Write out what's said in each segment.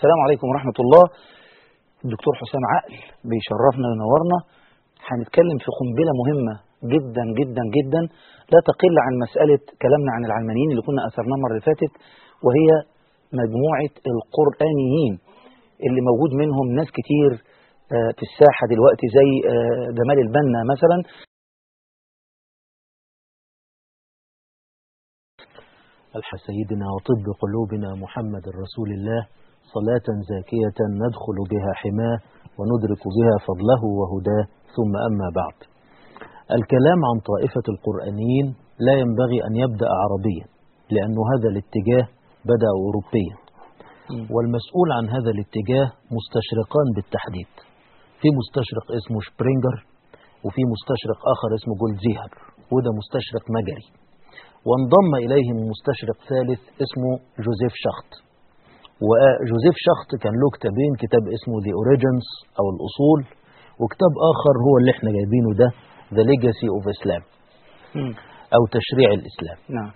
السلام عليكم ورحمة الله الدكتور حسام عقل بيشرفنا وينورنا هنتكلم في قنبلة مهمة جدا جدا جدا لا تقل عن مسألة كلامنا عن العلمانيين اللي كنا أثرناه المرة اللي فاتت وهي مجموعة القرآنيين اللي موجود منهم ناس كتير آه، في الساحة دلوقتي زي آه، جمال البنا مثلا الح سيدنا وطب قلوبنا محمد رسول الله صلاة زاكية ندخل بها حماه وندرك بها فضله وهداه ثم أما بعد الكلام عن طائفة القرآنيين لا ينبغي أن يبدأ عربيا لأن هذا الاتجاه بدأ أوروبيا والمسؤول عن هذا الاتجاه مستشرقان بالتحديد في مستشرق اسمه شبرينجر وفي مستشرق آخر اسمه جولدزيهر وده مستشرق مجري وانضم إليهم مستشرق ثالث اسمه جوزيف شخت وجوزيف شخت كان له كتابين كتاب اسمه The Origins أو الأصول وكتاب آخر هو اللي احنا جايبينه ده The Legacy of Islam مم. أو تشريع الإسلام نعم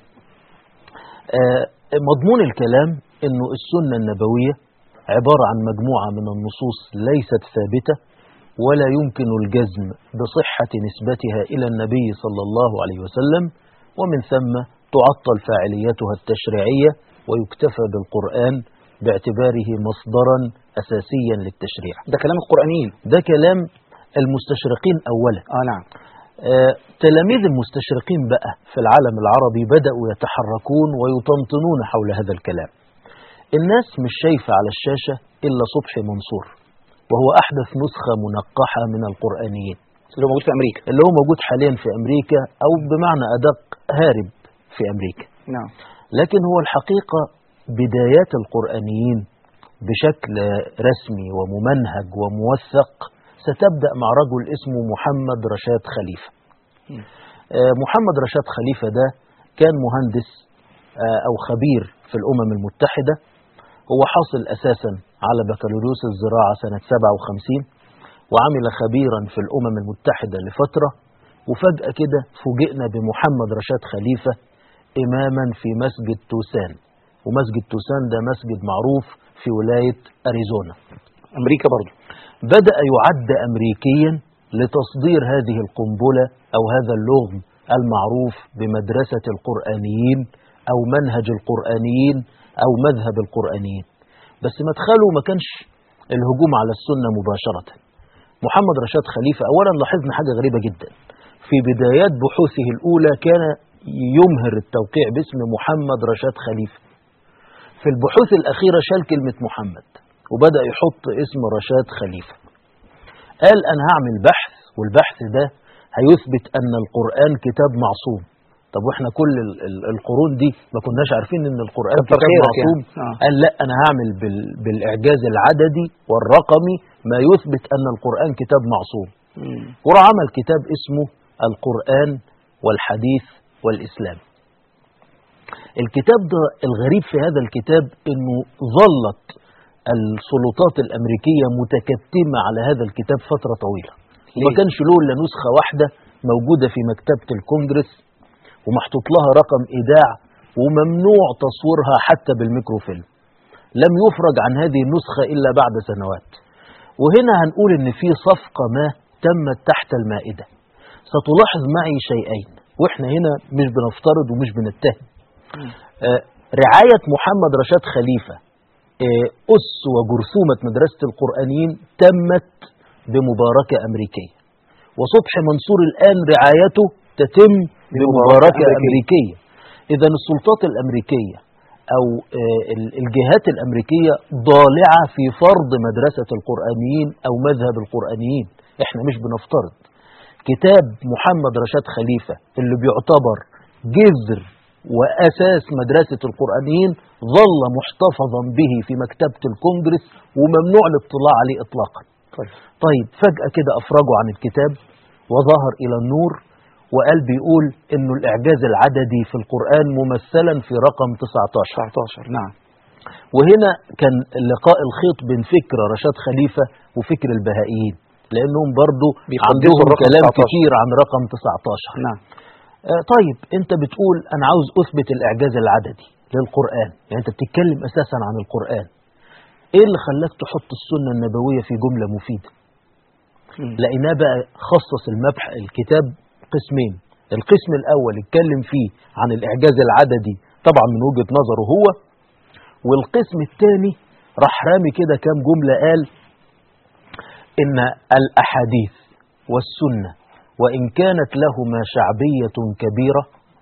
آه، مضمون الكلام انه السنة النبوية عبارة عن مجموعة من النصوص ليست ثابتة ولا يمكن الجزم بصحة نسبتها إلى النبي صلى الله عليه وسلم ومن ثم تعطل فاعليتها التشريعية ويكتفى بالقرآن باعتباره مصدرا أساسيا للتشريع ده كلام القرآنيين ده كلام المستشرقين أولا اه نعم آه، تلاميذ المستشرقين بقى في العالم العربي بدأوا يتحركون ويطنطنون حول هذا الكلام الناس مش شايفة على الشاشة إلا صبحي منصور وهو أحدث نسخة منقحة من القرآنيين اللي هو موجود في أمريكا اللي هو موجود حاليا في أمريكا أو بمعنى أدق هارب في أمريكا نعم لكن هو الحقيقة بدايات القرآنيين بشكل رسمي وممنهج وموثق ستبدأ مع رجل اسمه محمد رشاد خليفة مم. آه، محمد رشاد خليفة ده كان مهندس آه، أو خبير في الأمم المتحدة هو حاصل أساسا على بكالوريوس الزراعة سنة 57 وعمل خبيرا في الأمم المتحدة لفترة وفجأة كده فوجئنا بمحمد رشاد خليفة إماما في مسجد توسان ومسجد توسان ده مسجد معروف في ولاية أريزونا أمريكا برضو بدأ يعد أمريكيا لتصدير هذه القنبلة أو هذا اللغم المعروف بمدرسة القرآنيين أو منهج القرآنيين أو مذهب القرآنيين بس مدخله ما كانش الهجوم على السنة مباشرة محمد رشاد خليفة أولا لاحظنا حاجة غريبة جدا في بدايات بحوثه الأولى كان يمهر التوقيع باسم محمد رشاد خليفة في البحوث الأخيرة شال كلمة محمد وبدأ يحط اسم رشاد خليفة قال أنا هعمل بحث والبحث ده هيثبت أن القرآن كتاب معصوم طب واحنا كل ال- ال- القرون دي ما كناش عارفين ان القرآن كتر كتاب خيرك معصوم يعني. آه. قال لا انا هعمل بال- بالاعجاز العددي والرقمي ما يثبت ان القرآن كتاب معصوم مم. وراح عمل كتاب اسمه القرآن والحديث والإسلام الكتاب ده الغريب في هذا الكتاب انه ظلت السلطات الامريكيه متكتمه على هذا الكتاب فتره طويله ليه؟ ما كانش له الا نسخه واحده موجوده في مكتبه الكونجرس ومحطوط لها رقم ايداع وممنوع تصويرها حتى بالميكروفيلم لم يفرج عن هذه النسخه الا بعد سنوات وهنا هنقول ان في صفقه ما تمت تحت المائده ستلاحظ معي شيئين واحنا هنا مش بنفترض ومش بنتهم آه، رعاية محمد رشاد خليفة آه، أس وجرثومة مدرسة القرآنيين تمت بمباركة أمريكية وصبحي منصور الآن رعايته تتم بمباركة أمريكية. أمريكية إذا السلطات الأمريكية أو آه، ال- الجهات الأمريكية ضالعة في فرض مدرسة القرآنيين أو مذهب القرآنيين إحنا مش بنفترض كتاب محمد رشاد خليفة اللي بيعتبر جذر وأساس مدرسة القرآنيين ظل محتفظا به في مكتبة الكونجرس وممنوع الاطلاع عليه إطلاقا طيب طيب فجأة كده أفرجوا عن الكتاب وظهر إلى النور وقال بيقول إنه الإعجاز العددي في القرآن ممثلا في رقم 19 19 نعم وهنا كان لقاء الخيط بين فكر رشاد خليفة وفكر البهائيين لأنهم برضو بيقدسوا عندهم الرقم كلام 19. كتير عن رقم 19 نعم آه، طيب انت بتقول انا عاوز اثبت الاعجاز العددي للقران يعني انت بتتكلم اساسا عن القران ايه اللي خلاك تحط السنة النبوية في جملة مفيدة مم. لقيناه بقى خصص المبح الكتاب قسمين القسم الأول اتكلم فيه عن الإعجاز العددي طبعا من وجهة نظره هو والقسم الثاني راح رامي كده كام جملة قال إن الأحاديث والسنة وإن كانت لهما شعبية كبيرة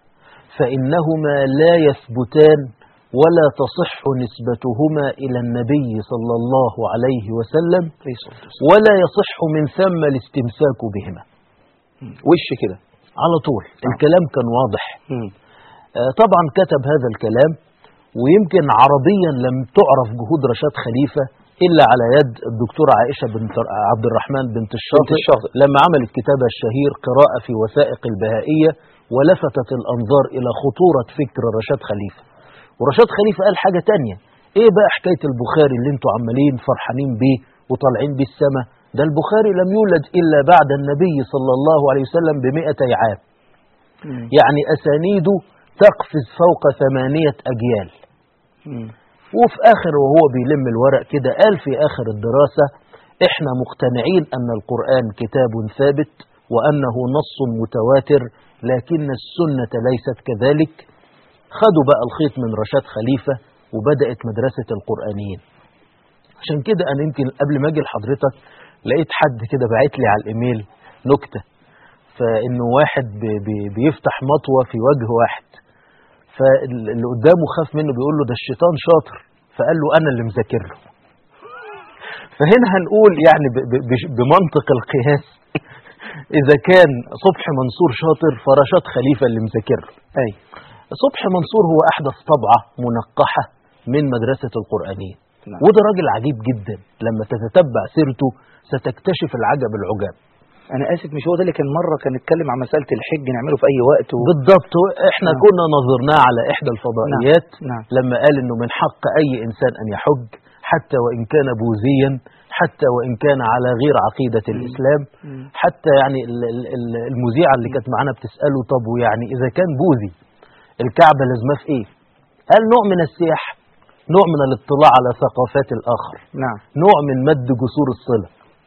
فإنهما لا يثبتان ولا تصح نسبتهما إلى النبي صلى الله عليه وسلم عليه الصلاة والسلام. ولا يصح من ثم الاستمساك بهما مم. وش كده على طول الكلام كان واضح مم. آه، طبعا كتب هذا الكلام ويمكن عربيا لم تعرف جهود رشاد خليفة إلا على يد الدكتورة عائشة بنت عبد الرحمن بنت الشاطئ, الشاطئ. لما عملت كتابها الشهير قراءة في وثائق البهائية ولفتت الأنظار إلى خطورة فكر رشاد خليفة ورشاد خليفة قال حاجة تانية إيه بقى حكاية البخاري اللي انتوا عمالين فرحانين بيه وطالعين بيه السما ده البخاري لم يولد إلا بعد النبي صلى الله عليه وسلم بمئتي عام مم. يعني أسانيده تقفز فوق ثمانية أجيال مم. وفي آخر وهو بيلم الورق كده قال في آخر الدراسة إحنا مقتنعين أن القرآن كتاب ثابت وأنه نص متواتر لكن السنة ليست كذلك خدوا بقى الخيط من رشاد خليفة وبدأت مدرسة القرآنيين عشان كده أنا يمكن قبل ما أجي لحضرتك لقيت حد كده باعت لي على الإيميل نكتة فإنه واحد بي بي بيفتح مطوة في وجه واحد فاللي قدامه خاف منه بيقول له ده الشيطان شاطر فقال له انا اللي مذاكر له فهنا هنقول يعني ب- ب- بش- بمنطق القياس اذا كان صبحي منصور شاطر فرشاد خليفه اللي مذاكر له أي صبحي منصور هو احدث طبعه منقحه من مدرسه القرانيه نعم. وده راجل عجيب جدا لما تتتبع سيرته ستكتشف العجب العجاب أنا آسف مش هو ده اللي كان مرة كان اتكلم عن مسألة الحج نعمله في أي وقت و... بالضبط احنا نعم. كنا نظرناه على احدى الفضائيات نعم. لما قال انه من حق اي انسان ان يحج حتى وان كان بوذيا حتى وان كان على غير عقيده الاسلام مم. حتى يعني ال- ال- ال- المذيعه اللي كانت معانا بتساله طب ويعني اذا كان بوذي الكعبه لازمه في ايه؟ قال نوع من السياحه نوع من الاطلاع على ثقافات الاخر نعم نوع من مد جسور الصله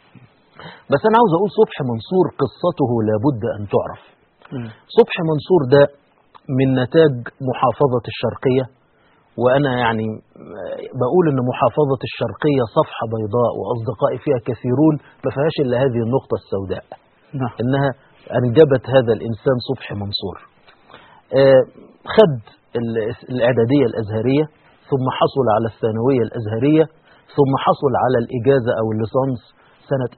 بس انا عاوز اقول صبحي منصور قصته لابد ان تعرف مم. صبحي منصور ده من نتاج محافظة الشرقية وأنا يعني بقول إن محافظة الشرقية صفحة بيضاء وأصدقائي فيها كثيرون ما فيهاش إلا هذه النقطة السوداء نعم إنها أنجبت هذا الإنسان صبحي منصور آه، خد ال- الإعدادية الأزهرية ثم حصل على الثانوية الأزهرية ثم حصل على الإجازة أو الليسانس سنة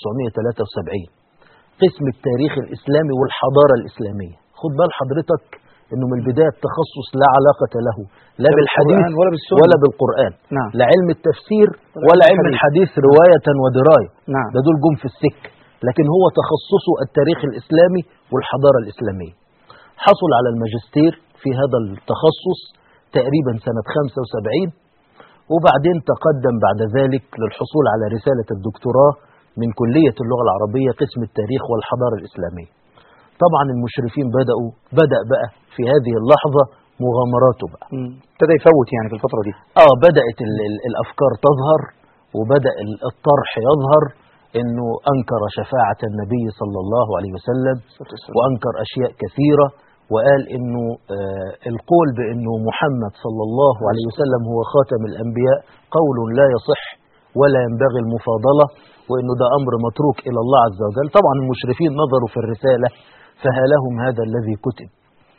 1973 قسم التاريخ الإسلامي والحضارة الإسلامية خد بال حضرتك إنه من البداية التخصص لا علاقة له لا لا بالحديث بالقرآن ولا بالسنة. ولا بالقرآن نعم. لا علم التفسير ولا ولا علم علم الحديث. الحديث رواية ودراية نعم ده دول جم في السك لكن هو تخصصه التاريخ الإسلامي والحضارة الإسلامية حصل على الماجستير في هذا التخصص تقريبا سنة 75 وبعدين تقدم بعد ذلك للحصول على رسالة الدكتوراه من كلية اللغة العربية قسم التاريخ والحضارة الإسلامية طبعا المشرفين بدأوا بدأ بقى في هذه اللحظة مغامراته بقى مم. ابتدى يفوت يعني في الفترة دي اه بدأت ال ال الأفكار تظهر وبدأ ال- الطرح يظهر انه انكر شفاعة النبي صلى الله عليه وسلم وانكر اشياء كثيرة وقال انه آه القول بانه محمد صلى الله عليه وسلم هو خاتم الانبياء قول لا يصح ولا ينبغي المفاضلة وانه ده امر متروك الى الله عز وجل طبعا المشرفين نظروا في الرسالة فها لهم هذا الذي كتب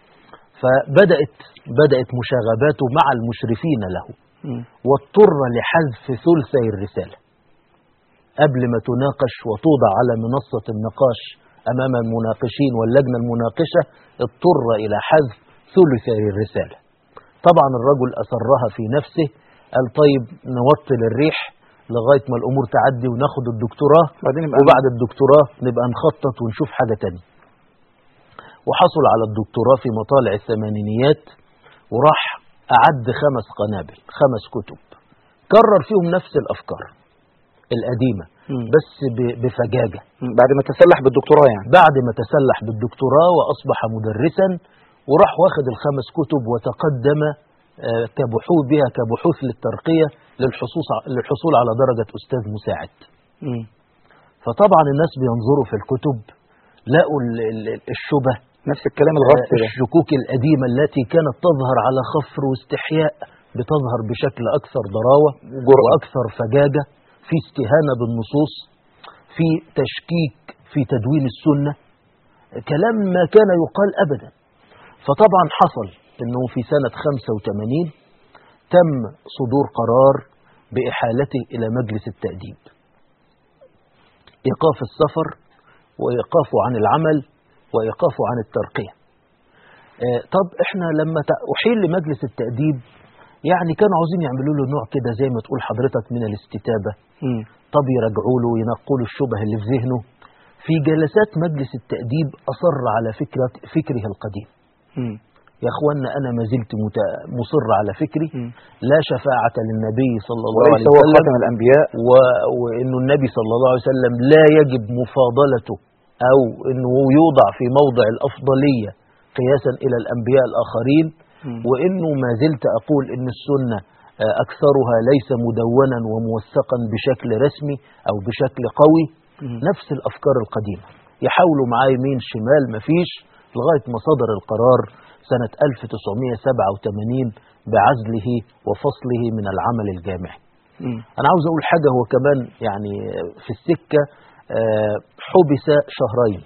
فبدأت بدأت مشاغباته مع المشرفين له مم. واضطر لحذف ثلثي الرسالة قبل ما تناقش وتوضع على منصة النقاش أمام المناقشين واللجنة المناقشة اضطر إلى حذف ثلثي الرسالة طبعا الرجل أسرها في نفسه قال طيب نوطل الريح لغاية ما الأمور تعدي وناخد الدكتوراه بعدين يبقى وبعد الدكتوراه نبقى نخطط ونشوف حاجة تانية وحصل على الدكتوراه في مطالع الثمانينيات وراح أعد خمس قنابل خمس كتب كرر فيهم نفس الأفكار القديمة مم. بس ب- بفجاجة مم. بعد ما تسلح بالدكتوراه يعني بعد ما تسلح بالدكتوراه وأصبح مدرسا وراح واخد الخمس كتب وتقدم آه، كبحوث بها كبحوث للترقية للحصول للحصول على درجة أستاذ مساعد مم. فطبعا الناس بينظروا في الكتب لقوا ال- ال- الشبه نفس الكلام الغلط ده الشكوك القديمة التي كانت تظهر على خفر واستحياء بتظهر بشكل أكثر ضراوة وجرأة. وأكثر فجاجة في استهانة بالنصوص في تشكيك في تدوين السنة كلام ما كان يقال أبدا فطبعا حصل أنه في سنة 85 تم صدور قرار بإحالته إلى مجلس التأديب إيقاف السفر وإيقافه عن العمل وإيقافه عن الترقية آه، طب احنا لما ت- أحيل لمجلس التأديب يعني كانوا عاوزين يعملوا له نوع كده زي ما تقول حضرتك من الاستتابة مم. طب يرجعوا له وينقوا له الشبه اللي في ذهنه في جلسات مجلس التأديب أصر على فكرة فكره القديم مم. يا اخوانا انا ما زلت مت- مصر على فكري مم. لا شفاعة للنبي صلى الله وليس عليه هو وسلم خاتم الأنبياء و... وانه النبي صلى الله عليه وسلم لا يجب مفاضلته او انه يوضع في موضع الافضليه قياسا الى الانبياء الاخرين مم. وانه ما زلت اقول ان السنه آه، اكثرها ليس مدونا وموثقا بشكل رسمي او بشكل قوي مم. نفس الافكار القديمه يحاولوا معاه يمين شمال مفيش لغايه ما صدر القرار سنه 1987 بعزله وفصله من العمل الجامعي مم. انا عاوز اقول حاجه هو كمان يعني في السكه آه، حبس شهرين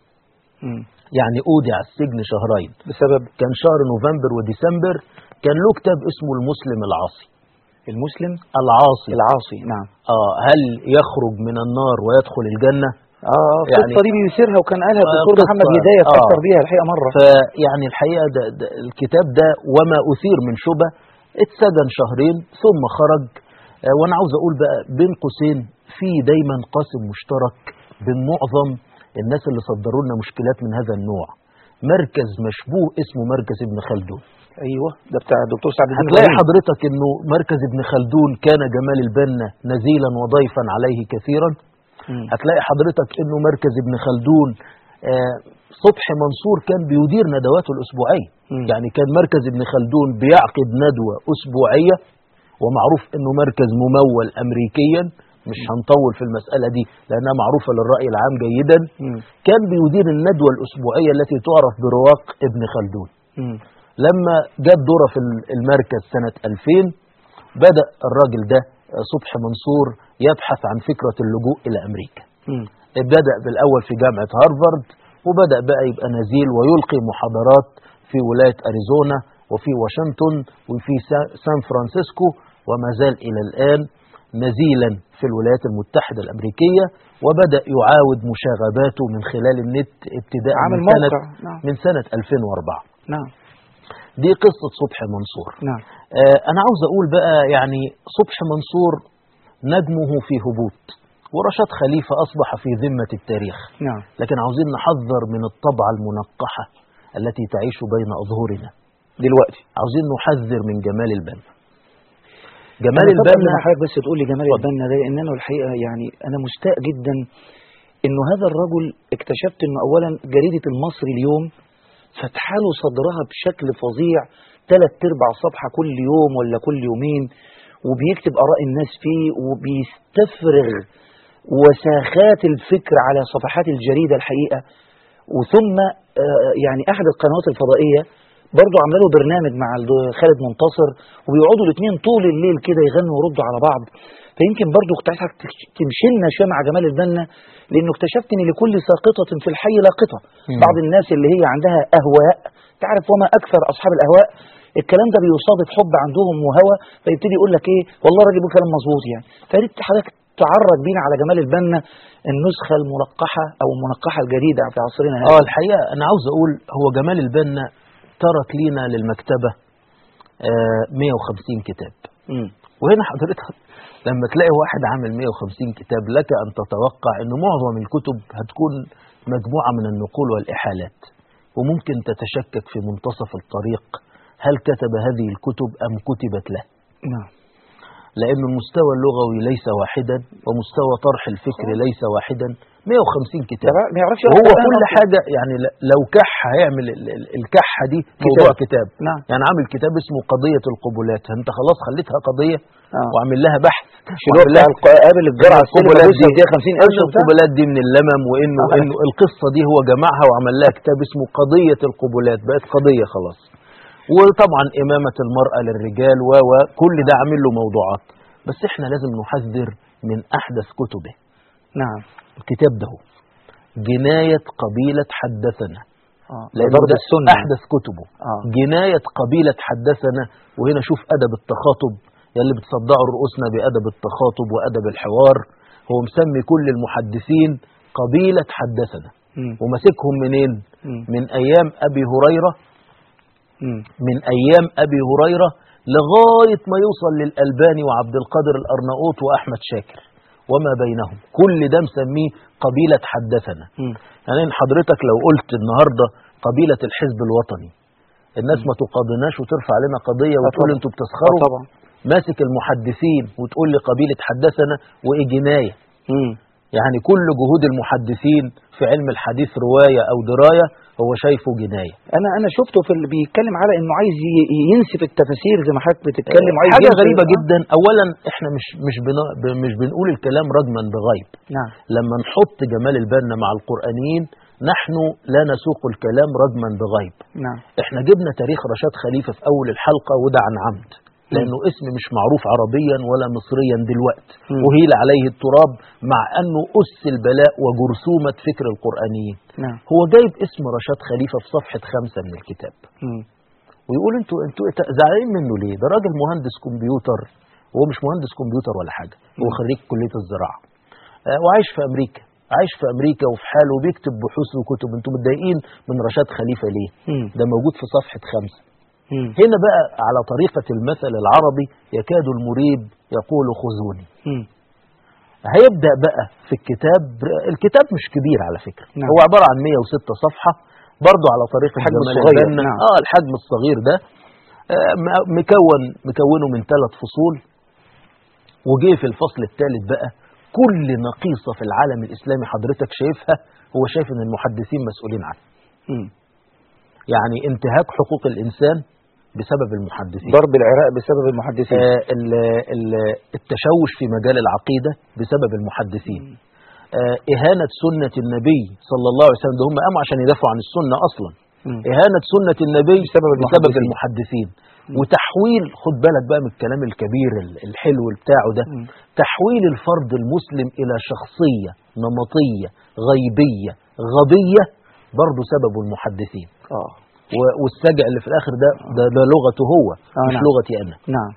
مم. يعني اودع السجن شهرين بسبب كان شهر نوفمبر وديسمبر كان له كتاب اسمه المسلم العاصي المسلم العاصي العاصي نعم اه هل يخرج من النار ويدخل الجنه اه يعني- القصه دي بيثيرها وكان قالها آه، الدكتور قصة. محمد هدايه آه. فكر بيها الحقيقه مره فيعني الحقيقه ده, ده الكتاب ده وما اثير من شبه اتسجن شهرين ثم خرج آه، وانا عاوز اقول بقى بين قوسين في دايما قاسم مشترك بين معظم الناس اللي صدروا لنا مشكلات من هذا النوع مركز مشبوه اسمه مركز ابن خلدون ايوه ده بتاع الدكتور سعد الدين هتلاقي إبراهيم. حضرتك انه مركز ابن خلدون كان جمال البنا نزيلا وضيفا عليه كثيرا مم. هتلاقي حضرتك انه مركز ابن خلدون آه، صبحي منصور كان بيدير ندواته الاسبوعيه مم. يعني كان مركز ابن خلدون بيعقد ندوه اسبوعيه ومعروف انه مركز ممول امريكيا مش هنطول في المساله دي لانها معروفه للراي العام جيدا مم. كان بيدير الندوه الاسبوعيه التي تعرف برواق ابن خلدون مم. لما جت دوره في المركز سنه 2000 بدا الراجل ده آه، صبحي منصور يبحث عن فكره اللجوء الى امريكا مم. بدأ بالأول في جامعة هارفارد وبدأ بقى يبقى نزيل ويلقي محاضرات في ولاية أريزونا وفي واشنطن وفي سا- سان فرانسيسكو وما زال إلى الآن نزيلا في الولايات المتحدة الأمريكية وبدأ يعاود مشاغباته من خلال النت ابتداء عامل من سنة, موقع نعم من سنة 2004 نعم دي قصة صبحي منصور نعم آه، أنا عاوز أقول بقى يعني صبحي منصور نجمه في هبوط ورشاد خليفة أصبح في ذمة التاريخ نعم لكن عاوزين نحذر من الطبعة المنقحة التي تعيش بين أظهرنا دلوقتي عاوزين نحذر من جمال البنا جمال أنا طبعاً البنا لما حضرتك بس تقول لي جمال اتفضل. البنا ده لان انا الحقيقه يعني انا مستاء جدا انه هذا الرجل اكتشفت انه اولا جريده المصري اليوم فتح له صدرها بشكل فظيع ثلاث ارباع صفحه كل يوم ولا كل يومين وبيكتب اراء الناس فيه وبيستفرغ وساخات الفكر على صفحات الجريده الحقيقه وثم آه، يعني احد القنوات الفضائيه برضه عامله له برنامج مع الد- خالد منتصر وبيقعدوا الاثنين طول الليل كده يغنوا ويردوا على بعض فيمكن برضه كنت عايزك تش- تمشيلنا شويه مع جمال البنا لانه اكتشفت ان لكل ساقطه في الحي لاقطه مم. بعض الناس اللي هي عندها اهواء تعرف وما اكثر اصحاب الاهواء الكلام ده بيصادف حب عندهم وهوى فيبتدي يقول لك ايه والله الراجل بيقول كلام مظبوط يعني فريت حضرتك تعرض بينا على جمال البنا النسخه الملقحه او المنقحه الجديده في عصرنا هذا اه الحقيقة أنا عاوز أقول هو جمال البنا ترك لينا للمكتبة آه 150 كتاب مم. وهنا حضرتك لما تلاقي واحد عامل 150 كتاب لك أن تتوقع أن معظم الكتب هتكون مجموعة من النقول والإحالات وممكن تتشكك في منتصف الطريق هل كتب هذه الكتب أم كتبت له نعم لأن المستوى اللغوي ليس واحدا ومستوى طرح الفكر ليس واحدا 150 كتاب ده ما يعرفش يقرأ وهو القرآن كل أصلاً. حاجة يعني ل- لو كح هيعمل ال- ال- الكحة دي موضوع كتاب نعم يعني عامل كتاب اسمه قضية القبلات انت خلاص خليتها قضية آه. وعامل لها بحث مش اللي هو وعامل بتاع لها الق- قابل الجرعة القبلات السلبة دي 50 قرش إن وبتاع القبلات دي من اللمم وانه آه. انه القصة دي هو جمعها وعمل لها كتاب اسمه قضية القبلات بقت قضية خلاص وطبعا إمامة المرأة للرجال و و- كل ده عامل له موضوعات بس احنا لازم نحذر من أحدث كتبه نعم الكتاب ده هو جناية قبيلة حدثنا اه لأن ضرب ده السنة أحدث كتبه اه جناية قبيلة حدثنا وهنا شوف أدب التخاطب يلي بتصدعوا رؤوسنا بأدب التخاطب وأدب الحوار هو مسمي كل المحدثين قبيلة حدثنا مم. وماسكهم منين مم. من أيام أبي هريرة مم. من أيام أبي هريرة لغاية ما يوصل للألباني وعبد القادر الأرناؤوط وأحمد شاكر وما بينهم كل ده مسميه قبيلة حدثنا مم. يعني إن حضرتك لو قلت النهاردة قبيلة الحزب الوطني الناس ما تقاضناش وترفع علينا قضية وتقول طبعا. انتوا آه بتسخروا طبعا ماسك المحدثين وتقول لي قبيلة حدثنا وإيه جناية مم. يعني كل جهود المحدثين في علم الحديث رواية أو دراية هو شايفه جناية انا انا شفته في اللي بيتكلم على انه عايز ي- ينسف التفاسير زي ما حضرتك بتتكلم وعايز حاجة ينسف- غريبة آه. جدا أولا إحنا مش مش بنا مش بنقول الكلام رجما بغيب نعم لما نحط جمال البنا مع القرآنيين نحن لا نسوق الكلام رجما بغيب نعم احنا جبنا تاريخ رشاد خليفة في أول الحلقة وده عن عمد لأنه اسم مش معروف عربيا ولا مصريا دلوقت مم. وهيل عليه التراب مع أنه أس البلاء وجرثومة فكر القرآنيين نعم هو جايب اسم رشاد خليفة في صفحة خمسة من الكتاب مم. ويقول انتوا انتوا زعلانين منه ليه؟ ده راجل مهندس كمبيوتر وهو مش مهندس كمبيوتر ولا حاجة هو مم. خريج كلية الزراعة آه، وعايش في أمريكا عايش في أمريكا وفي حاله وبيكتب بحوث وكتب انتوا متضايقين من رشاد خليفة ليه؟ مم. ده موجود في صفحة خمسة مم. هنا بقى على طريقة المثل العربي يكاد المريب يقول خذوني مم. هيبدأ بقى في الكتاب الكتاب مش كبير على فكرة نعم. هو عبارة عن 106 صفحة برضه على طريقة الحجم جمال الصغير، البنا. نعم. اه الحجم الصغير ده آه، م- مكون مكونه من ثلاث فصول وجه في الفصل الثالث بقى كل نقيصة في العالم الإسلامي حضرتك شايفها هو شايف ان المحدثين مسؤولين عنها مم. يعني انتهاك حقوق الإنسان بسبب المحدثين ضرب العراق بسبب المحدثين آه، ال- ال- التشوش في مجال العقيدة بسبب المحدثين آه، إهانة سنة النبي صلى الله عليه وسلم ده هم قاموا عشان يدافعوا عن السنة أصلا مم. إهانة سنة النبي بسبب بسبب المحدثين. المحدثين وتحويل خد بالك بقى من الكلام الكبير ال- الحلو بتاعه ده مم. تحويل الفرد المسلم إلى شخصية نمطية غيبية غبية برضه سببه المحدثين اه و- والسجع اللي في الآخر ده ده, ده لغته هو آه، مش نعم. لغتي أنا نعم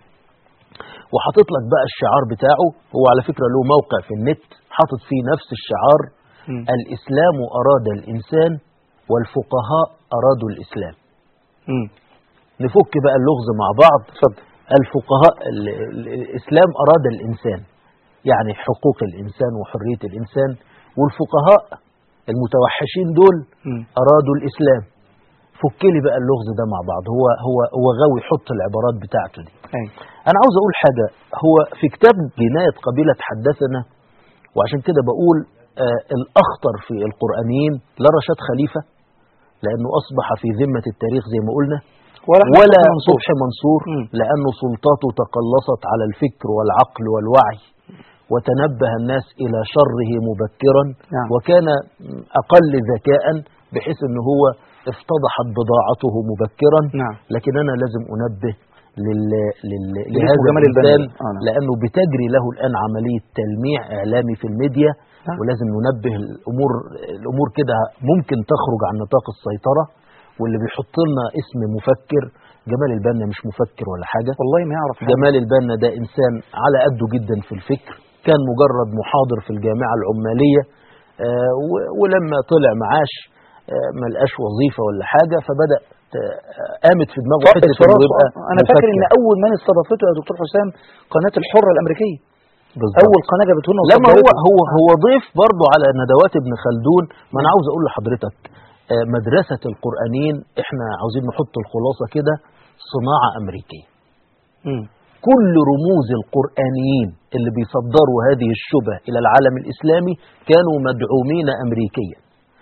وحاطط لك بقى الشعار بتاعه هو على فكرة له موقع في النت حاطط فيه نفس الشعار مم. الإسلام أراد الإنسان والفقهاء أرادوا الإسلام مم. نفك بقى اللغز مع بعض اتفضل الفقهاء ال- ال- الإسلام أراد الإنسان يعني حقوق الإنسان وحرية الإنسان والفقهاء المتوحشين دول مم. أرادوا الإسلام فك لي بقى اللغز ده مع بعض هو هو هو غاوي يحط العبارات بتاعته دي أي. أنا عاوز أقول حاجة هو في كتاب جناية قبيلة حدثنا وعشان كده بقول آه الأخطر في القرآنيين لا رشاد خليفة لأنه أصبح في ذمة التاريخ زي ما قلنا ولا أحمد ولا صبحي منصور. صبحي منصور مم. لأنه سلطاته تقلصت على الفكر والعقل والوعي وتنبه الناس إلى شره مبكرا نعم. وكان أقل ذكاء بحيث أنه هو افتضحت بضاعته مبكرا نعم لكن أنا لازم أنبه لل... لل... اسمه لهذا جمال الإنسان البنا. آه، نعم. لأنه بتجري له الآن عملية تلميع إعلامي في الميديا نعم. ولازم ننبه الأمور الأمور كده ممكن تخرج عن نطاق السيطرة واللي بيحط لنا اسم مفكر جمال البنا مش مفكر ولا حاجة والله ما يعرف حاجة. جمال البنا ده إنسان على قده جدا في الفكر كان مجرد محاضر في الجامعة العمالية آه، و- ولما طلع معاش آه، ما لقاش وظيفة ولا حاجة فبدأ آه، قامت في دماغه فقد حتة في إنه راسه. يبقى انا فاكر ان مفكر. اول من استضافته يا دكتور حسام قناه الحره الامريكيه بالظبط. اول قناه جابته لنا لما هو وصدرته. هو هو ضيف برضه على ندوات ابن خلدون ما انا عاوز اقول لحضرتك آه، مدرسة القرآنيين احنا عاوزين نحط الخلاصة كده صناعة أمريكية مم. كل رموز القرآنيين اللي بيصدروا هذه الشبه إلى العالم الإسلامي كانوا مدعومين أمريكيا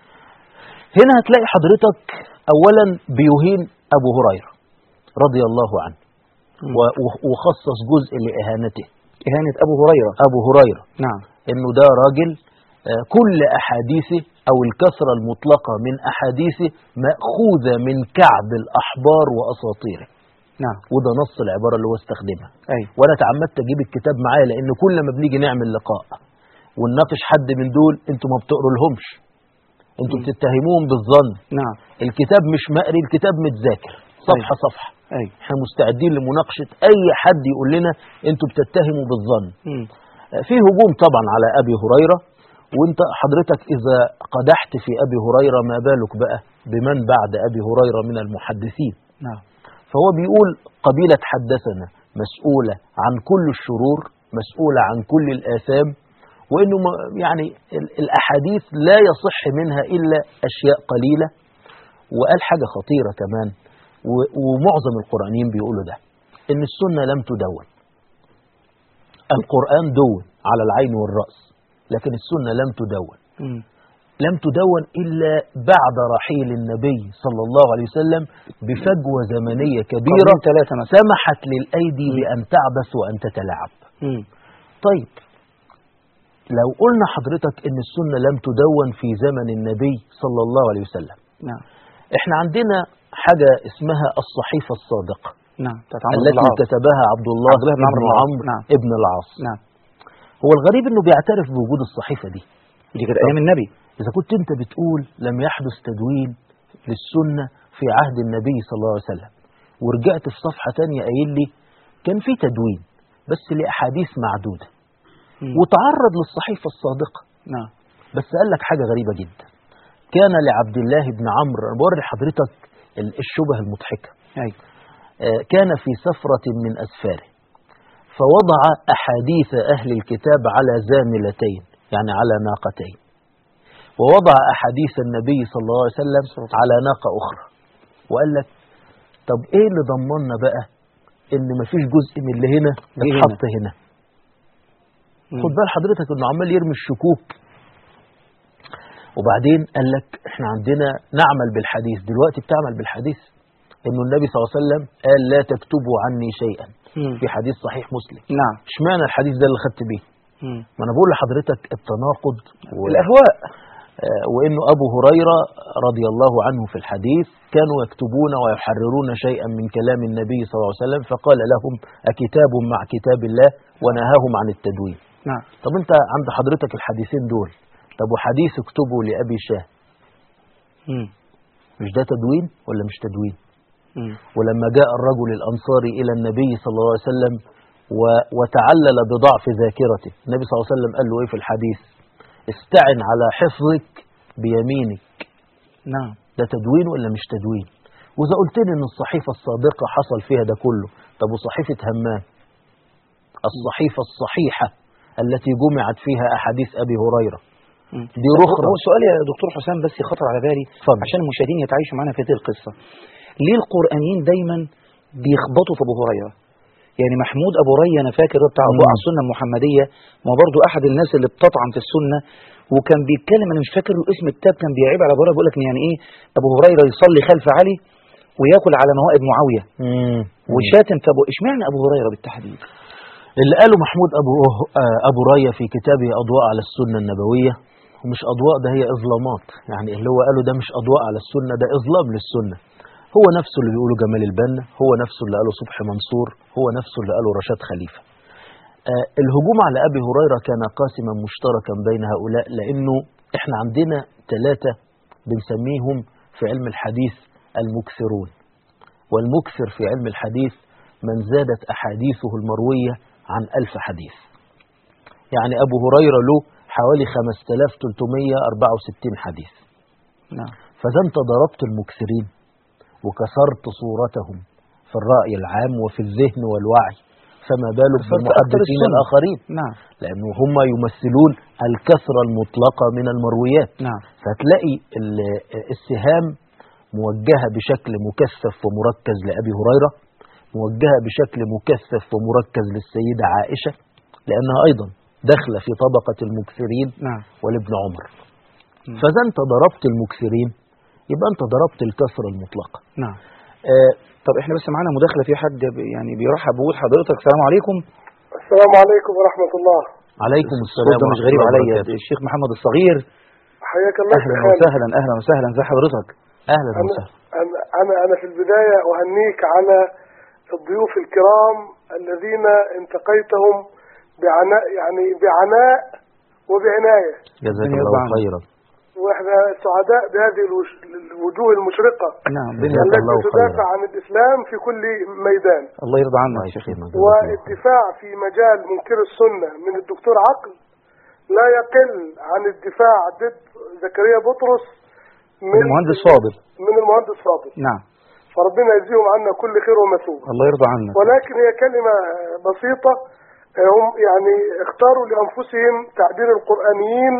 هنا هتلاقي حضرتك أولا بيهين أبو هريرة رضي الله عنه و- و- وخصص جزء لإهانته إهانة أبو هريرة أبو هريرة نعم انه ده راجل آه، كل احاديثه او الكثره المطلقه من احاديثه ماخوذه من كعب الاحبار واساطيره نعم وده نص العباره اللي هو استخدمها أي وانا اتعمدت اجيب الكتاب معايا لان كل ما بنيجي نعمل لقاء ونناقش حد من دول انتوا ما بتقروا لهمش انتوا مم. بتتهموهم بالظن نعم الكتاب مش مقري الكتاب متذاكر صفحه أيوة. صفحه أي احنا مستعدين لمناقشه اي حد يقول لنا انتوا بتتهموا بالظن مم. في هجوم طبعا على أبي هريرة وانت حضرتك إذا قدحت في أبي هريرة ما بالك بقى بمن بعد أبي هريرة من المحدثين نعم فهو بيقول قبيلة حدثنا مسؤولة عن كل الشرور مسؤولة عن كل الآثام وإنه م- يعني ال- الأحاديث لا يصح منها إلا أشياء قليلة وقال حاجة خطيرة كمان و- ومعظم القرآنيين بيقولوا ده إن السنة لم تدون القرآن دون على العين والرأس لكن السنة لم تدون مم. لم تدون إلا بعد رحيل النبي صلى الله عليه وسلم بفجوة زمنية كبيرة قرنين ثلاثة مثلا سمحت للأيدي بأن تعبث وأن تتلاعب مم. طيب لو قلنا حضرتك إن السنة لم تدون في زمن النبي صلى الله عليه وسلم نعم إحنا عندنا حاجة اسمها الصحيفة الصادقة نعم بتاعت عمرو بن التي العاص كتبها عبد الله عبد الله بن بن عمرو بن العاص. عمرو نعم. ابن العاص نعم هو الغريب انه بيعترف بوجود الصحيفة دي دي كانت أيام النبي إذا كنت أنت بتقول لم يحدث تدوين للسنة في عهد النبي صلى الله عليه وسلم ورجعت في صفحة تانية قايل لي كان في تدوين بس لأحاديث معدودة مم. وتعرض للصحيفة الصادقة نعم بس قال لك حاجة غريبة جدا كان لعبد الله بن عمرو أنا بوري حضرتك ال- الشبه المضحكة أي آه، كان في سفرة من أسفاره فوضع أحاديث أهل الكتاب على زاملتين يعني على ناقتين ووضع أحاديث النبي صلى الله عليه وسلم على ناقة أخرى وقال لك طب إيه اللي ضمننا بقى إن مفيش جزء من اللي هنا جه هنا. اتحط هنا مم. خد بال حضرتك إنه عمال يرمي الشكوك وبعدين قال لك احنا عندنا نعمل بالحديث دلوقتي بتعمل بالحديث انه النبي صلى الله عليه وسلم قال لا تكتبوا عني شيئا مم. في حديث صحيح مسلم نعم اشمعنى الحديث ده اللي خدت بيه مم. ما انا بقول لحضرتك التناقض و... الأهواء آه، وانه ابو هريره رضي الله عنه في الحديث كانوا يكتبون ويحررون شيئا من كلام النبي صلى الله عليه وسلم فقال لهم اكتاب مع كتاب الله ونهاهم عن التدوين نعم طب انت عند حضرتك الحديثين دول طب وحديث اكتبوا لابي شاه مم. مش ده تدوين ولا مش تدوين مم. ولما جاء الرجل الأنصاري إلى النبي صلى الله عليه وسلم و... وتعلل بضعف ذاكرته النبي صلى الله عليه وسلم قال له إيه في الحديث استعن على حفظك بيمينك نعم ده تدوين ولا مش تدوين وإذا قلت لي إن الصحيفة الصادقة حصل فيها ده كله طب وصحيفة همام الصحيفة الصحيحة التي جمعت فيها أحاديث أبي هريرة مم. دي طب رخرة هو سؤال يا دكتور حسام بس يخطر على بالي اتفضل. عشان المشاهدين يتعايشوا معنا في هذه القصة ليه القرآنيين دايما بيخبطوا في أبو هريرة يعني محمود أبو ري أنا فاكر ده بتاع أبو مم. على السنة المحمدية ما برضو أحد الناس اللي بتطعن في السنة وكان بيتكلم أنا مش فاكر له اسم الكتاب كان بيعيب على أبو هريرة بيقول لك يعني إيه أبو هريرة يصلي خلف علي وياكل على موائد معاوية وشاتم في أبو إشمعنى أبو هريرة بالتحديد اللي قاله محمود أبو, آه، أبو راية في كتابه أضواء على السنة النبوية ومش أضواء ده هي إظلامات يعني اللي هو قاله ده مش أضواء على السنة ده إظلام للسنة هو نفسه اللي بيقوله جمال البنا هو نفسه اللي قاله صبحي منصور هو نفسه اللي قاله رشاد خليفة آه الهجوم على أبي هريرة كان قاسما مشتركا بين هؤلاء لأنه إحنا عندنا ثلاثة بنسميهم في علم الحديث المكثرون والمكثر في علم الحديث من زادت أحاديثه المروية عن ألف حديث يعني أبو هريرة له حوالي 5364 حديث نعم فإذا أنت ضربت المكثرين وكسرت صورتهم في الرأي العام وفي الذهن والوعي فما بالك كسرت أكثر بالمحدثين السنة. الآخرين نعم لأنه هم يمثلون الكثرة المطلقة من المرويات نعم فتلاقي ال- السهام موجهة بشكل مكثف ومركز لأبي هريرة موجهة بشكل مكثف ومركز للسيدة عائشة لأنها أيضا داخلة في طبقة المكثرين نعم ولابن عمر مم. فإذا أنت ضربت المكثرين يبقى أنت ضربت الكثرة المطلقة نعم آه طب احنا بس معانا مداخله في حد ب- يعني بيرحب بوجود حضرتك السلام عليكم السلام عليكم ورحمة الله عليكم الصوت السلام ده مش ورحمة غريب الله عليا وبركاته. الشيخ محمد الصغير حياك الله اهلا شيخ خالد. وسهلا اهلا وسهلا ازي حضرتك أهلا أنا, وسهلا أنا, أنا, أنا في البداية أهنيك على الضيوف الكرام الذين انتقيتهم بعناء يعني بعناء وبعناية جزاك ربنا الله يرضى عنك. خيرا واحنا سعداء بهذه الوش- الوجوه المشرقة نعم جزاك بني التي الله تدافع خيرا. عن الإسلام في كل ميدان الله يرضى عنك الله يا شيخ يكرمك جزاك الله خيرا. والدفاع في مجال منكر السنة من الدكتور عقل لا يقل عن الدفاع ضد زكريا بطرس من المهندس فاضل من المهندس فاضل نعم فربنا يجزيهم عنا كل خير ومثوبة الله يرضى عنك ولكن هي كلمة بسيطة هم يعني اختاروا لأنفسهم تعبير القرآنيين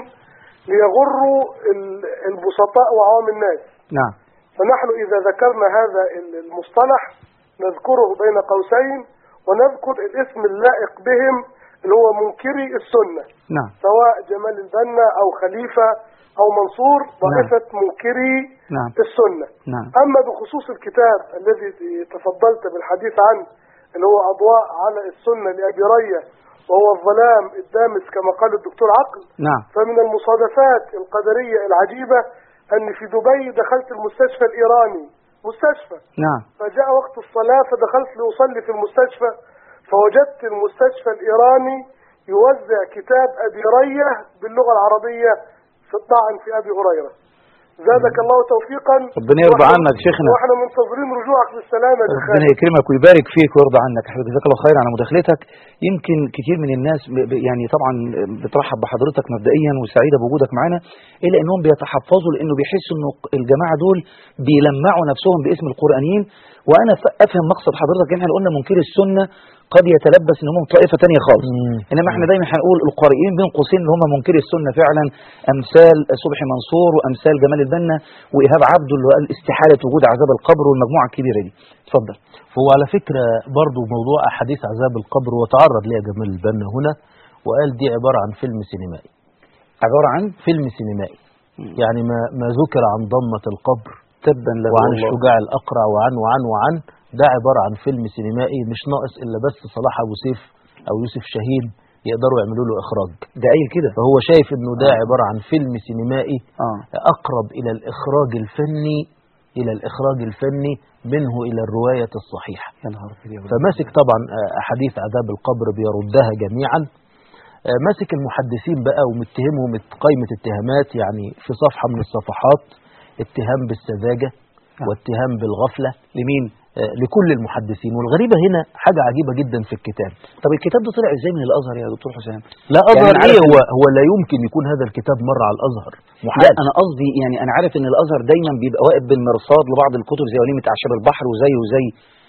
ليغروا ال- البسطاء وعوام الناس نعم فنحن إذا ذكرنا هذا المصطلح نذكره بين قوسين ونذكر الاسم اللائق بهم اللي هو منكري السنة نعم سواء جمال البنا أو خليفة أو منصور طائفة منكري نعم السنة نعم أما بخصوص الكتاب الذي تفضلت بالحديث عنه اللي هو أضواء على السنة لأبي رية وهو الظلام الدامس كما قال الدكتور عقل نعم فمن المصادفات القدرية العجيبة أن في دبي دخلت المستشفى الإيراني مستشفى نعم فجاء وقت الصلاة فدخلت لأصلي في المستشفى فوجدت المستشفى الإيراني يوزع كتاب أبي رية باللغة العربية في الطعن في أبي هريرة زادك الله توفيقا ربنا يرضى وإحنا- عنك شيخنا. واحنا منتظرين رجوعك للسلامة يا ربنا شيخ يكرمك ويبارك فيك ويرضى عنك يا حبيبي جزاك الله خير على مداخلتك يمكن كتير من الناس ب- ب- يعني طبعا بترحب بحضرتك مبدئيا وسعيده بوجودك معانا الا انهم بيتحفظوا لانه بيحسوا انه الجماعه دول بيلمعوا نفسهم باسم القرانيين وانا ف- افهم مقصد حضرتك ان احنا قلنا منكر السنه قد يتلبس ان هم طائفه ثانيه خالص مم. انما احنا دايما هنقول القارئين بين قوسين اللي هم منكري السنه فعلا امثال صبحي منصور وامثال جمال البنا وايهاب عبده اللي قال استحاله وجود عذاب القبر والمجموعه الكبيره دي اتفضل هو على فكرة برضو موضوع أحاديث عذاب القبر وتعرض ليها جمال البنا هنا وقال دي عبارة عن فيلم سينمائي عباره عن فيلم سينمائي يعني ما, ما ذكر عن ضمة القبر تبا له وعن والله. الشجاع الأقرع وعن وعن وعن ده عبارة عن فيلم سينمائي مش ناقص إلا بس صلاح أبو سيف أو يوسف شاهين يقدروا يعملوا له إخراج ده قايل كده فهو شايف إنه ده آه. عبارة عن فيلم سينمائي اه أقرب إلى الإخراج الفني إلى الإخراج الفني منه إلى الرواية الصحيحة يا نهار أبيض. فماسك طبعا آه، أحاديث عذاب القبر بيردها جميعا آه، ماسك المحدثين بقى ومتهمهم قائمة اتهامات يعني في صفحة من الصفحات اتهام بالسذاجة واتهام بالغفلة لمين آه، لكل المحدثين والغريبة هنا حاجة عجيبة جدا في الكتاب طب الكتاب ده طلع ازاي من الازهر يا دكتور حسام لا يعني أظهر أنا عارف إيه إن- هو, هو لا يمكن يكون هذا الكتاب مر على الأزهر لا محال انا قصدي يعني انا عارف ان الازهر دايما بيبقى واقف بالمرصاد لبعض الكتب زي وليمه اعشاب البحر وزي وزي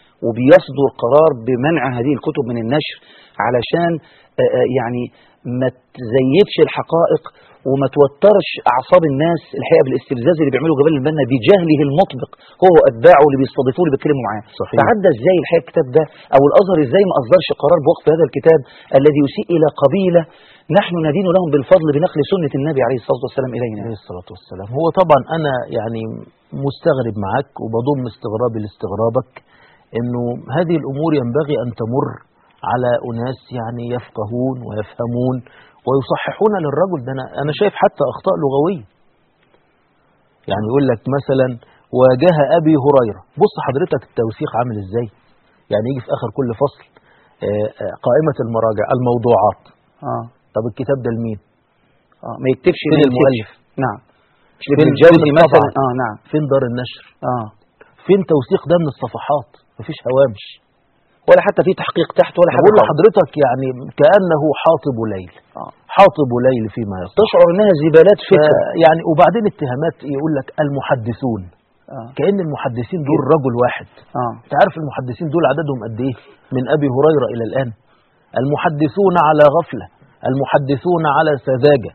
وبيصدر قرار بمنع هذه الكتب من النشر علشان آه، آه، يعني ما تزيفش الحقائق وما توترش اعصاب الناس الحقيقه بالاستفزاز اللي بيعمله جبال البنا بجهله المطبق هو واتباعه اللي بيستضيفوه اللي بيتكلموا معاه صحيح. فعدى ازاي الحقيقه الكتاب ده او الازهر ازاي ما اصدرش قرار بوقف هذا الكتاب الذي يسيء الى قبيله نحن ندين لهم بالفضل بنقل سنه النبي عليه الصلاه والسلام الينا عليه الصلاة والسلام هو طبعا أنا يعني مستغرب معك وبضم استغرابي لاستغرابك أنه هذه الأمور ينبغي أن تمر على أناس يعني يفقهون ويفهمون ويصححون للرجل ده أنا, أنا شايف حتى أخطاء لغوية يعني يقول لك مثلا واجه أبي هريرة بص حضرتك التوثيق عامل إزاي يعني يجي في آخر كل فصل آه، آه، قائمة المراجع الموضوعات اه طب الكتاب ده لمين اه ما يكتبش فين ما يكتبش. المؤلف؟ نعم مش فين- ابن الجوزي فين مثلا الطبعة؟ اه نعم فين دار النشر اه فين توثيق ده من الصفحات مفيش هوامش ولا حتى في تحقيق تحت ولا حاجه بقول خالص. لحضرتك يعني كأنه حاطب ليل آه. حاطب ليل فيما يصح تشعر انها زبالات فكر ف- يعني وبعدين اتهامات يقول لك المحدثون اه كأن المحدثين دول رجل واحد اه انت عارف المحدثين دول عددهم قد ايه من ابي هريره الى الان المحدثون على غفله المحدثون على سذاجه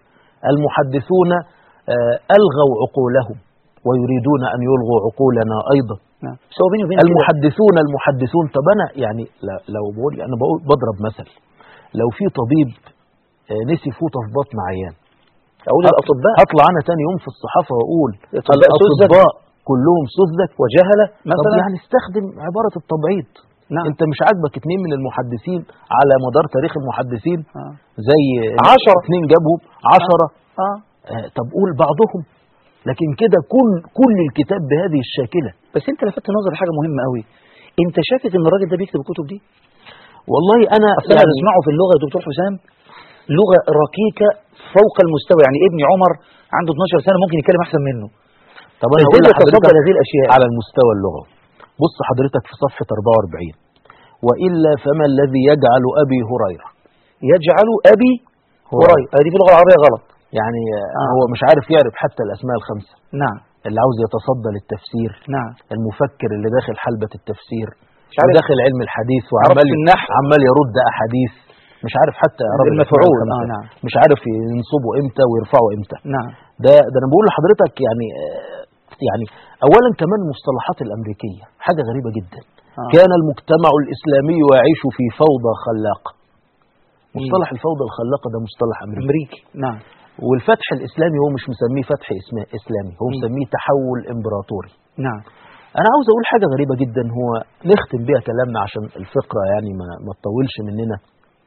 المحدثون آه، الغوا عقولهم ويريدون ان يلغوا عقولنا ايضا نعم بس هو بيني وبينك كده- المحدثون المحدثون طب انا يعني ل- لو بقول انا بقول بضرب مثل لو في طبيب آه، نسي فوطه في بطن عيان اقول الاطباء هطلع انا تاني يوم في الصحافه واقول الأطباء سذج. الاطباء كلهم سذج وجهله طب مثلا يعني استخدم عباره التبعيض نعم انت مش عاجبك اتنين من المحدثين على مدار تاريخ المحدثين آه. زي عشرة. اتنين جابهم عشرة اه آه طب قول بعضهم لكن كده كل كل الكتاب بهذه الشاكله بس انت لفتت نظري لحاجه مهمه قوي انت شاكك ان الراجل ده بيكتب الكتب دي والله انا اصل انا بسمعه في اللغه يا دكتور حسام لغه ركيكه فوق المستوى يعني ابني عمر عنده 12 سنه ممكن يتكلم احسن منه طب انا ازاي هقول يتصدى لحضرتك هذه الاشياء على المستوى اللغوي بص حضرتك في صفحه 44 والا فما الذي يجعل ابي هريره يجعل ابي هريرة. هريره هذه في اللغه العربيه غلط يعني آه. آه. هو مش عارف يعرف حتى الاسماء الخمسه نعم اللي عاوز يتصدى للتفسير نعم المفكر اللي داخل حلبة التفسير مش عارف وداخل علم الحديث عرف وعمال في النحو. عمال يرد احاديث مش عارف حتى اعراب المفعول. الأسماء آه، الخمسة. نعم. مش عارف ينصبه امتى ويرفعه امتى نعم ده ده انا بقول لحضرتك يعني آه، يعني اولا كمان المصطلحات الامريكيه حاجه غريبه جدا آه. كان المجتمع الاسلامي يعيش في فوضى خلاقه مصطلح الفوضى الخلاقه ده مصطلح امريكي امريكي نعم والفتح الاسلامي هو مش مسميه فتح اسما- اسلامي هو مم. مسميه تحول امبراطوري نعم انا عاوز اقول حاجه غريبه جدا هو نختم بيها كلامنا عشان الفقره يعني ما ما تطولش مننا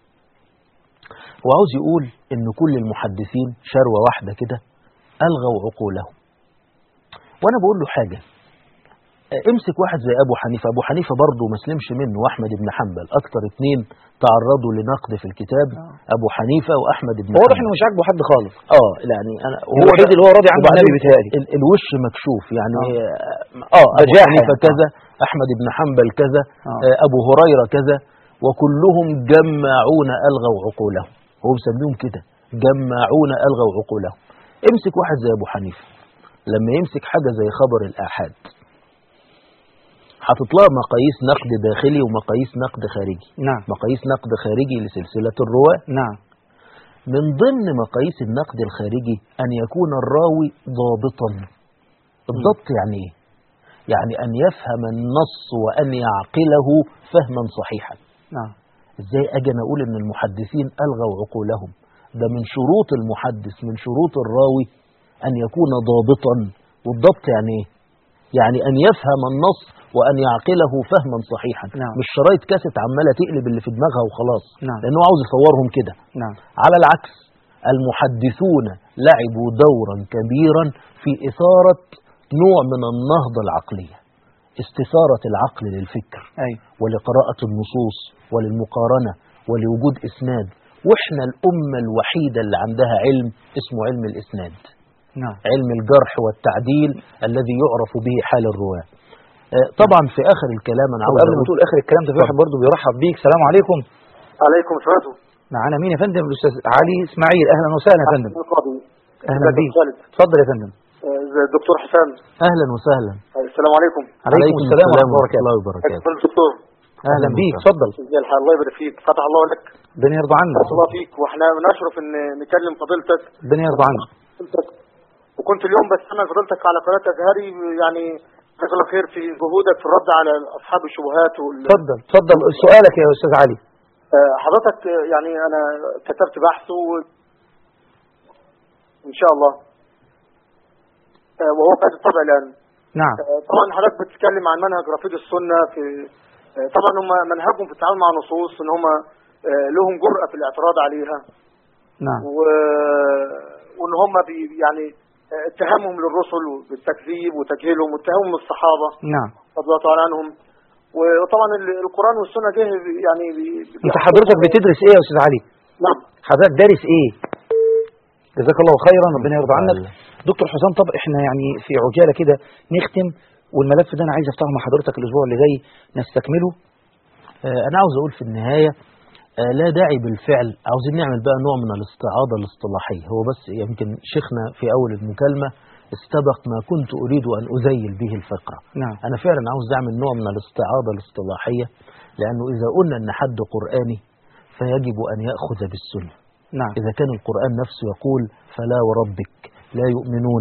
هو عاوز يقول ان كل المحدثين شروه واحده كده الغوا عقولهم وانا بقول له حاجه آه، امسك واحد زي ابو حنيفه ابو حنيفه برضه ما سلمش منه واحمد بن حنبل اكتر اتنين تعرضوا لنقد في الكتاب آه. ابو حنيفه واحمد بن واضح حنبل انه مش عاجبه حد خالص اه يعني انا هو الوحيد اللي هو راضي عنه وبعدين النبي بيتهيألي ال- الوش مكشوف يعني آه. اه, آه ابو بجاحة حنيفه يعني. كذا احمد بن حنبل كذا آه. آه ابو هريره كذا وكلهم جماعون الغوا عقولهم هو مسميهم كده جماعون الغوا عقولهم امسك واحد زي ابو حنيفه لما يمسك حاجه زي خبر الاحاد هتطلع مقاييس نقد داخلي ومقاييس نقد خارجي نعم مقاييس نقد خارجي لسلسله الرواه نعم من ضمن مقاييس النقد الخارجي أن يكون الراوي ضابطا الضبط يعني إيه؟ يعني أن يفهم النص وأن يعقله فهما صحيحا نعم إزاي أجي أنا أقول إن المحدثين ألغوا عقولهم ده من شروط المحدث من شروط الراوي أن يكون ضابطا والضبط يعني إيه؟ يعني أن يفهم النص وأن يعقله فهما صحيحا نعم. مش شرايط كاسيت عمالة تقلب اللي في دماغها وخلاص نعم. لأنه عاوز يصورهم كده نعم على العكس المحدثون لعبوا دورا كبيرا في إثارة نوع من النهضة العقلية استثارة العقل للفكر ايوه ولقراءة النصوص وللمقارنة ولوجود إسناد وإحنا الأمة الوحيدة اللي عندها علم اسمه علم الإسناد نعم علم الجرح والتعديل الذي يعرف به حال الرواة آه، طبعا في آخر الكلام أنا طب عاوز قبل ما أقول تقول اخر الكلام ده في واحد برضه بيرحب بيك سلام عليكم عليكم السلام معانا مين يا فندم الاستاذ علي اسماعيل اهلا وسهلا يا فندم القاضي اهلا بيك خالد اتفضل يا فندم آه، الدكتور حسام أهلا وسهلا السلام عليكم عليكم السلام ورحمه الله وبركاته الله وبركاته الدكتور اهلا بيك وسهلا. اتفضل ازي الحال الله يبارك فيك فتح الله لك ربنا يرضى عنك بارك الله فيك واحنا نشرف ان نكلم فضيلتك ربنا يرضى عنك فضيلتك وكنت اليوم بستنى فضيلتك على قناه ازهري يعني جزاك الله خير في جهودك في الرد على اصحاب الشبهات وال... اتفضل اتفضل سؤالك يا استاذ علي آه، حضرتك آه، يعني انا كتبت بحث و... ان شاء الله آه، وهو قد الطبع الان نعم آه، طبعا حضرتك بتتكلم عن منهج رفيق السنه في آه، طبعا هم منهجهم في التعامل مع النصوص ان هم آه، لهم جرأة في الاعتراض عليها نعم و... وان هم بي يعني آه، اتهامهم للرسل بالتكذيب وتجهيلهم واتهامهم الصحابه نعم رضي الله تعالى عنهم وطبعا ال- القران والسنه جه يعني بي- انت حضرتك بتدرس ايه يا استاذ علي نعم حضرتك دارس ايه جزاك الله خيرا ربنا يرضى عنك الله. دكتور حسام طب احنا يعني في عجاله كده نختم والملف ده انا عايز افتحه مع حضرتك الاسبوع اللي جاي نستكمله آه، أنا عاوز أقول في النهاية آه، لا داعي بالفعل عاوزين نعمل بقى نوع من الاستعاضة الاصطلاحية هو بس يمكن شيخنا في أول المكالمة استبق ما كنت أريد أن أذيل به الفقرة نعم أنا فعلا عاوز أعمل نوع من الاستعاضة الاصطلاحية لأنه إذا قلنا أن حد قرآني فيجب أن يأخذ بالسنة نعم إذا كان القرآن نفسه يقول فلا وربك لا يؤمنون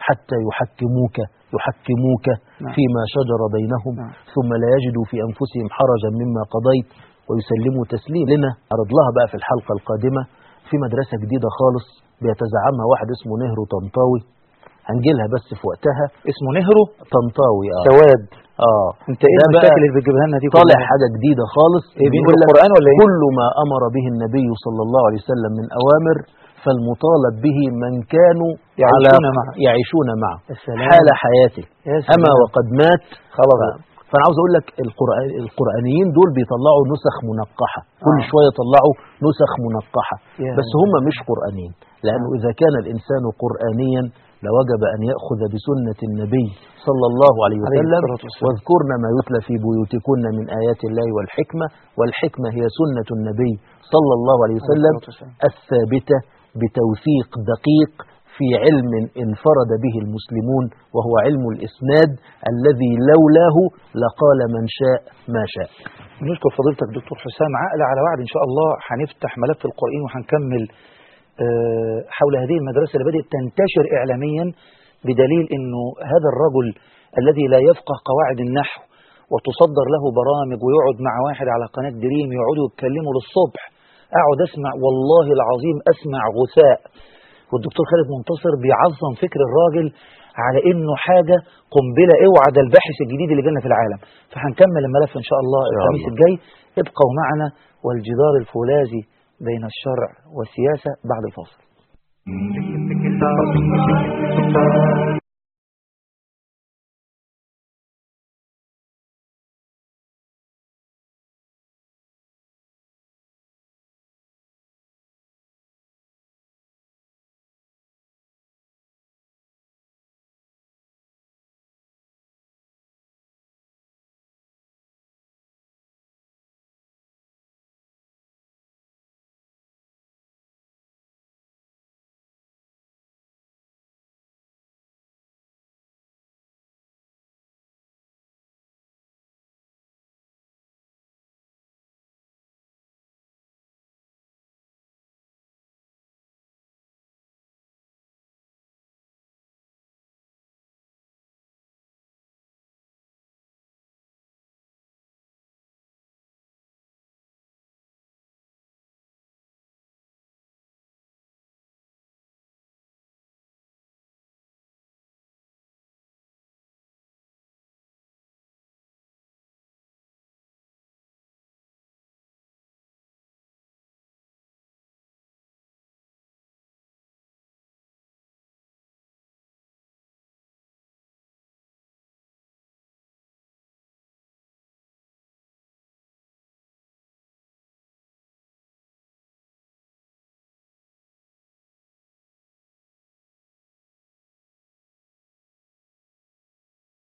حتى يحكموك يحكموك نعم. فيما شجر بينهم نعم. ثم لا يجدوا في أنفسهم حرجا مما قضيت ويسلموا تسليم لنا عرض لها بقى في الحلقة القادمة في مدرسة جديدة خالص بيتزعمها واحد اسمه نهرو طنطاوي هنجيلها بس في وقتها اسمه نهرو طنطاوي اه سواد اه انت ايه ده بقى المشاكل اللي بتجيبها لنا دي طالع كلها؟ حاجة جديدة خالص ايه بينقل بيقول لك القرآن ولا ايه؟ كل ما أمر به النبي صلى الله عليه وسلم من أوامر فالمطالب به من كانوا يعيشون على معه. يعيشون معه السلام. حال حياته يا سلام. أما وقد مات خلاص ف- فأنا عاوز أقول لك القرآن القرآنيين دول بيطلعوا نسخ منقحة كل آه. شوية يطلعوا نسخ منقحة يا بس هم مش قرآنيين لأنه إذا كان الإنسان قرآنيا لوجب أن يأخذ بسنة النبي صلى الله عليه عليه وسلم الصلاة والسلام. واذكرن ما يتلى في بيوتكن من آيات الله والحكمة والحكمة هي سنة النبي صلى الله عليه وسلم الصلاة والسلام. الثابتة بتوثيق دقيق في علم انفرد به المسلمون وهو علم الإسناد الذي لولاه لقال من شاء ما شاء نشكر فضيلتك دكتور حسام عقل على وعد إن شاء الله هنفتح ملف القرآن وهنكمل آه، حول هذه المدرسة اللي بدأت تنتشر إعلاميا بدليل أنه هذا الرجل الذي لا يفقه قواعد النحو وتصدر له برامج ويقعد مع واحد على قناة دريم يقعدوا يتكلموا للصبح أقعد أسمع والله العظيم أسمع غثاء والدكتور خالد منتصر بيعظم فكر الراجل على انه حاجه قنبله اوعى ده الباحث الجديد اللي جالنا في العالم فهنكمل الملف ان شاء الله إن شاء الخميس الله. الجاي ابقوا معنا والجدار الفولاذي بين الشرع والسياسه بعد الفاصل